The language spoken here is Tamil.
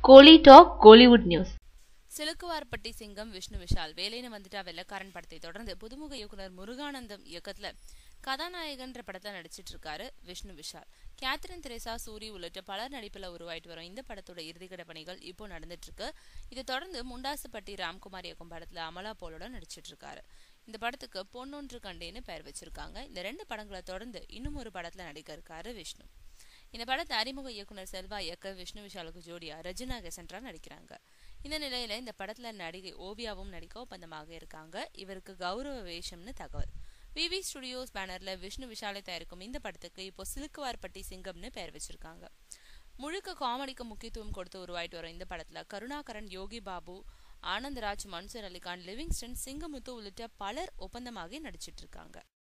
கோலி டாக் கோலிவுட் நியூஸ் சிலுக்குவார்பட்டி சிங்கம் விஷ்ணு விஷால் வேலைன்னு வந்துட்டா வெள்ளக்காரன் படத்தை தொடர்ந்து புதுமுக இயக்குனர் முருகானந்தம் இயக்கத்துல கதாநாயகன்ற படத்துல நடிச்சிட்டு இருக்காரு விஷ்ணு விஷால் கேத்ரின் திரேசா சூரி உள்ளிட்ட பலர் நடிப்புல உருவாயிட்டு வரும் இந்த படத்தோட இறுதிக்கட்ட பணிகள் இப்போ நடந்துட்டு இருக்கு இதை தொடர்ந்து முண்டாசுப்பட்டி ராம்குமார் இயக்கும் படத்துல அமலா போலோட நடிச்சிட்டு இருக்காரு இந்த படத்துக்கு பொன்னொன்று கண்டேன்னு பெயர் வச்சிருக்காங்க இந்த ரெண்டு படங்களை தொடர்ந்து இன்னும் ஒரு படத்துல நடிக்க இருக்காரு விஷ்ணு இந்த படத்தை அறிமுக இயக்குனர் செல்வா இயக்க விஷ்ணு விஷாலுக்கு ஜோடியா ரஜினா கெசன்ட்ரா நடிக்கிறாங்க இந்த நிலையில இந்த படத்துல நடிகை ஓவியாவும் நடிக்க ஒப்பந்தமாக இருக்காங்க இவருக்கு கௌரவ வேஷம்னு தகவல் விவி ஸ்டுடியோஸ் பேனர்ல விஷ்ணு விஷாலை தயாரிக்கும் இந்த படத்துக்கு இப்போ சிலுக்குவார்பட்டி சிங்கம்னு பெயர் வச்சிருக்காங்க முழுக்க காமெடிக்கு முக்கியத்துவம் கொடுத்து உருவாயிட்டு வரும் இந்த படத்துல கருணாகரன் யோகி பாபு ஆனந்த்ராஜ் மன்சூர் அலிகான் லிவிங்ஸ்டன் சிங்கமுத்து உள்ளிட்ட பலர் ஒப்பந்தமாகி நடிச்சிட்டு இருக்காங்க